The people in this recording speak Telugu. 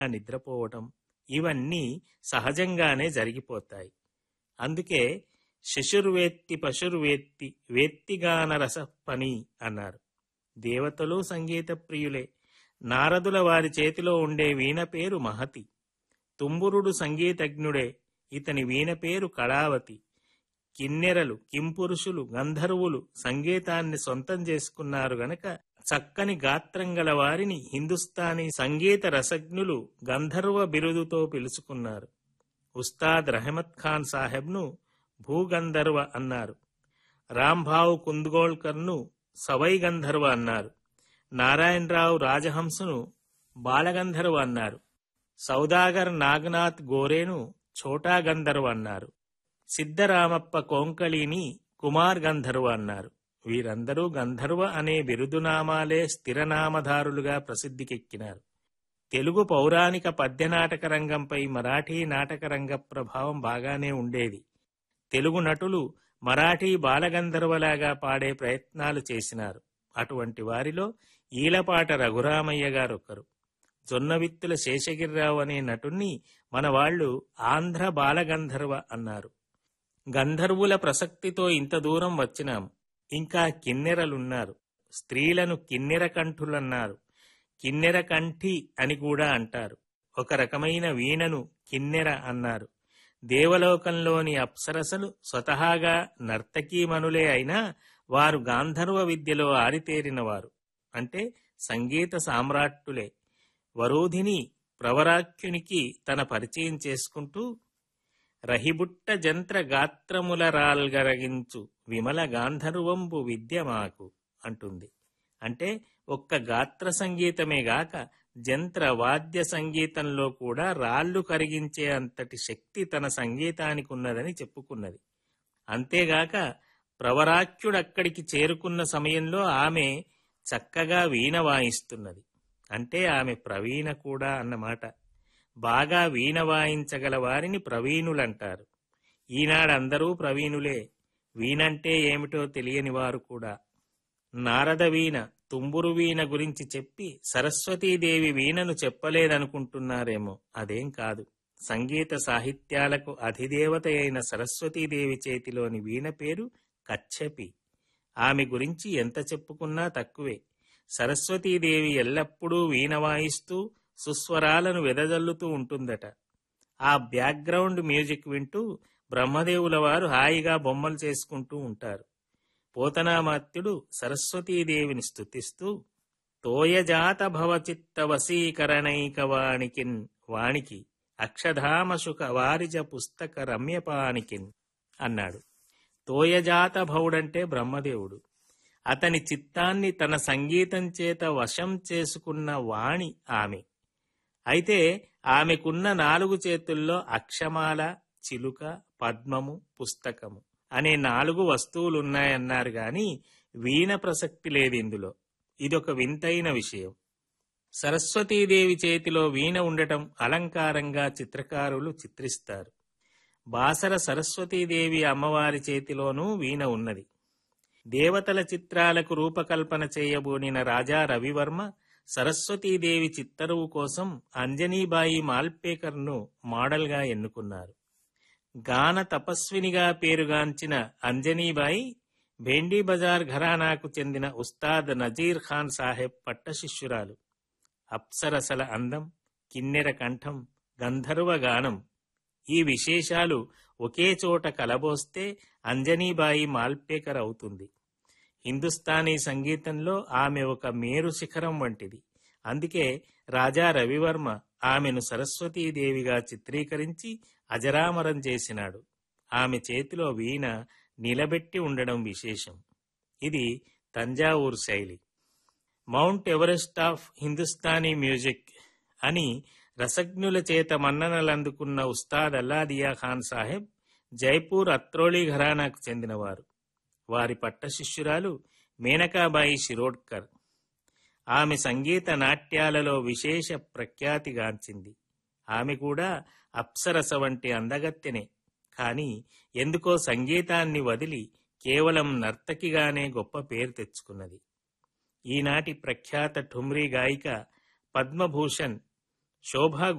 నిద్రపోవటం ఇవన్నీ సహజంగానే జరిగిపోతాయి అందుకే శిశుర్వేత్తి పశుర్వేత్తి వేత్తిగాన రస పని అన్నారు దేవతలు సంగీత ప్రియులే నారదుల వారి చేతిలో ఉండే వీణ పేరు మహతి తుంబురుడు సంగీతజ్ఞుడే ఇతని వీణ పేరు కళావతి కిన్నెరలు కింపురుషులు గంధర్వులు సంగీతాన్ని సొంతం చేసుకున్నారు గనక చక్కని గాత్రం గల వారిని హిందుస్థానీ సంగీత రసజ్ఞులు గంధర్వ బిరుదుతో పిలుచుకున్నారు ఉస్తాద్ రహమత్ ఖాన్ సాహెబ్ను భూగంధర్వ అన్నారు రాంభావు కుంద్గోల్కర్ను సవై గంధర్వ అన్నారు నారాయణరావు రాజహంసను బాలగంధర్వ అన్నారు సౌదాగర్ నాగనాథ్ గోరేను ఛోటా గంధర్వ అన్నారు సిద్ధరామప్ప కోంకళిని కుమార్ గంధర్వ అన్నారు వీరందరూ గంధర్వ అనే బిరుదునామాలే స్థిరనామధారులుగా ప్రసిద్ధికెక్కినారు తెలుగు పౌరాణిక పద్యనాటక రంగంపై మరాఠీ నాటక రంగ ప్రభావం బాగానే ఉండేది తెలుగు నటులు మరాఠీ బాలగంధర్వలాగా పాడే ప్రయత్నాలు చేసినారు అటువంటి వారిలో ఈలపాట రఘురామయ్య గారొకరు జొన్నవిత్తుల శేషగిరిరావు అనే నటుణ్ణి మన వాళ్ళు ఆంధ్ర బాలగంధర్వ అన్నారు గంధర్వుల ప్రసక్తితో ఇంత దూరం వచ్చినాం ఇంకా కిన్నెరలున్నారు స్త్రీలను కిన్నెర కంఠులన్నారు కిన్నెర కంఠి అని కూడా అంటారు ఒక రకమైన వీణను కిన్నెర అన్నారు దేవలోకంలోని అప్సరసలు స్వతహాగా నర్తకీమణులే అయినా వారు గాంధర్వ విద్యలో ఆరితేరినవారు అంటే సంగీత సామ్రాట్టులే వరోధిని ప్రవరాఖ్యునికి తన పరిచయం చేసుకుంటూ రహిబుట్ట జంత్ర గాత్రముల రాల్గరగించు విమల గాంధర్వంబు విద్య మాకు అంటుంది అంటే ఒక్క గాత్ర సంగీతమే గాక జంత్ర వాద్య సంగీతంలో కూడా రాళ్ళు కరిగించే అంతటి శక్తి తన సంగీతానికి ఉన్నదని చెప్పుకున్నది అంతేగాక ప్రవరాఖ్యుడక్కడికి చేరుకున్న సమయంలో ఆమె చక్కగా వీణ వాయిస్తున్నది అంటే ఆమె ప్రవీణ కూడా అన్నమాట బాగా వీణ వాయించగల వారిని ప్రవీణులంటారు ఈనాడు అందరూ ప్రవీణులే వీణంటే ఏమిటో తెలియని వారు కూడా నారద వీణ తుంబురు వీణ గురించి చెప్పి సరస్వతీదేవి వీణను చెప్పలేదనుకుంటున్నారేమో అదేం కాదు సంగీత సాహిత్యాలకు అధిదేవత అయిన సరస్వతీదేవి చేతిలోని వీణ పేరు కచ్చపి ఆమె గురించి ఎంత చెప్పుకున్నా తక్కువే సరస్వతీదేవి ఎల్లప్పుడూ వీణ వాయిస్తూ సుస్వరాలను వెదజల్లుతూ ఉంటుందట ఆ బ్యాక్గ్రౌండ్ మ్యూజిక్ వింటూ బ్రహ్మదేవుల వారు హాయిగా బొమ్మలు చేసుకుంటూ ఉంటారు పోతనామాత్యుడు సరస్వతీదేవిని స్తుతిస్తూ తోయజాత భవచిత్త వశీకరణైక వాణికిన్ వాణికి అక్షధామశుక వారిజ పుస్తక రమ్యపానికిన్ అన్నాడు తోయజాత భవుడంటే బ్రహ్మదేవుడు అతని చిత్తాన్ని తన సంగీతం చేత వశం చేసుకున్న వాణి ఆమె అయితే ఆమెకున్న నాలుగు చేతుల్లో అక్షమాల చిలుక పద్మము పుస్తకము అనే నాలుగు వస్తువులున్నాయన్నారు గాని వీణ ప్రసక్తి లేదు ఇందులో ఇదొక వింతైన విషయం సరస్వతీదేవి చేతిలో వీణ ఉండటం అలంకారంగా చిత్రకారులు చిత్రిస్తారు బాసర సరస్వతీదేవి అమ్మవారి చేతిలోనూ వీణ ఉన్నది దేవతల చిత్రాలకు రూపకల్పన చేయబోనిన రాజా రవివర్మ సరస్వతీదేవి చిత్తరువు కోసం అంజనీబాయి మాల్పేకర్ను మోడల్గా ఎన్నుకున్నారు గాన తపస్వినిగా పేరుగాంచిన అంజనీబాయి భేండీ బజార్ ఘరానాకు చెందిన ఉస్తాద్ నజీర్ ఖాన్ సాహెబ్ పట్టశిష్యురాలు అప్సరసల అందం కిన్నెర కంఠం గంధర్వ గానం ఈ విశేషాలు ఒకే చోట కలబోస్తే అంజనీబాయి మాల్పేకర్ అవుతుంది హిందుస్థానీ సంగీతంలో ఆమె ఒక మేరు శిఖరం వంటిది అందుకే రాజా రవివర్మ ఆమెను సరస్వతీదేవిగా చిత్రీకరించి అజరామరం చేసినాడు ఆమె చేతిలో వీణ నిలబెట్టి ఉండడం విశేషం ఇది తంజావూర్ శైలి Mount Everest of Hindustani music అని రసజ్ఞుల చేత మన్ననలందుకున్న ఉస్తాద్ అల్లాదియా ఖాన్ సాహెబ్ జైపూర్ అత్రోళీ ఘరానాకు చెందినవారు వారి పట్టశిష్యురాలు మేనకాబాయి శిరోడ్కర్ ఆమె సంగీత నాట్యాలలో విశేష ప్రఖ్యాతిగాంచింది ఆమె కూడా అప్సరస వంటి అందగత్తెనే కాని ఎందుకో సంగీతాన్ని వదిలి కేవలం నర్తకిగానే గొప్ప పేరు తెచ్చుకున్నది ఈనాటి ప్రఖ్యాత ఠుమ్రీ గాయిక పద్మభూషణ్ శోభా